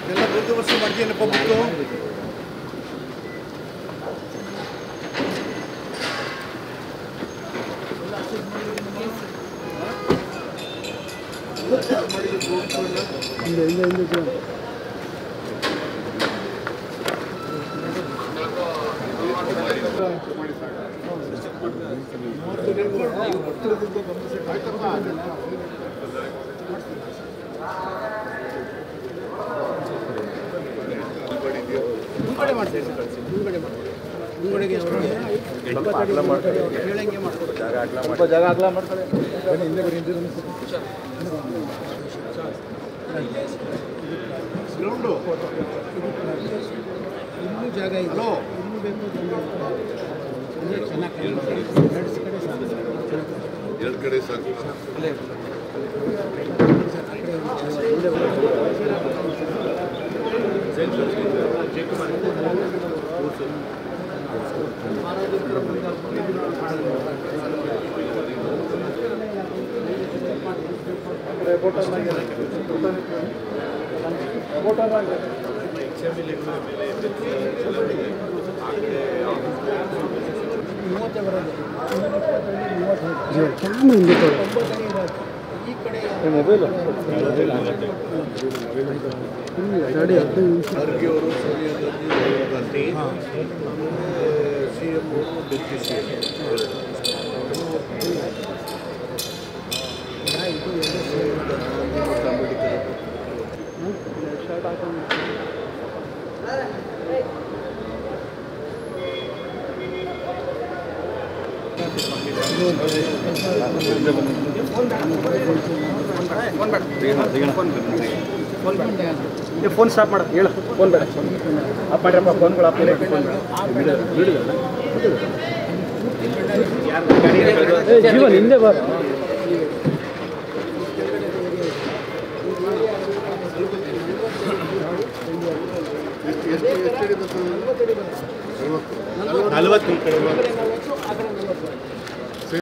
ಎಲ್ಲ ಬಂದೋಬಸ್ತು ಮಾಡ್ತೀನಪ್ಪ ಬಿಟ್ಟು ಮುಂಗಡೆ ಮಾಡ್ತೀವಿ ಮುಂಗಡೆ ಮಾಡ್ತೀವಿ ಮುಂಗಡೆಗೆ ಹೇಳಂಗೆ ಮಾಡ್ಕೊಡ್ತೀವಿ ಸ್ವಲ್ಪ ಜಾಗ ಅಗಲ ಮಾಡ್ಕೊಳ್ಳಿ ಗ್ರೌಂಡು ಇನ್ನೂ ಜಾಗ ಇದೆ ಹಲೋ ಇನ್ನೂ ಬೇಕು ಅಂದರೆ ಚೆನ್ನಾಗಿ ಎರಡು ಕಡೆ ಸಾಕು ಎರಡು ಕಡೆ ಸಾಕು ಮೂವತ್ತೇ ಬರೋದು ಕ್ಯಾಮ್ರಾ ಹಿಂದೆ ತೊಂಬತ್ತಡಿ ಇರೋದು ಈ ಕಡೆ ಮೊಬೈಲು ಗಾಡಿ ಹದಿನೈದು ನಿಮಿಷ ಖರ್ಗೆ ಅವರು ಸೋನಿಯಾ ಗಾಂಧಿ ಗಾಂಧಿ ಸಿ ಎಂ ಅವರು ಡೆಪ್ಟಿ ಸಿ ಎಂ ಇದು ಎರಡು ಸೇರಿ ಅಂಬೇಡ್ಕರ್ ಶರ್ಟ್ ಹಾಕೊಂಡು ಫೋನ್ ಸ್ಟಾಪ್ ಮಾಡ ಹೇಳು ಫೋನ್ ಬೇಡ ಆಫ್ ಮಾಡ್ರಪ್ಪ ಫೋನ್ಗಳು ಆಫ್ ಮಾಡಿ ಫೋನ್ ಜೀವನ್ ಹಿಂದೆ ಬರ ಎಷ್ಟು ಎಷ್ಟು ಎಷ್ಟು ಅಡಿ ಬರ್ತದೆ ನಲವತ್ತು ನಲ್ವತ್ತು ಆ ಕಡೆ ನಲವತ್ತು ಆ ಕಡೆ ನಲವತ್ತು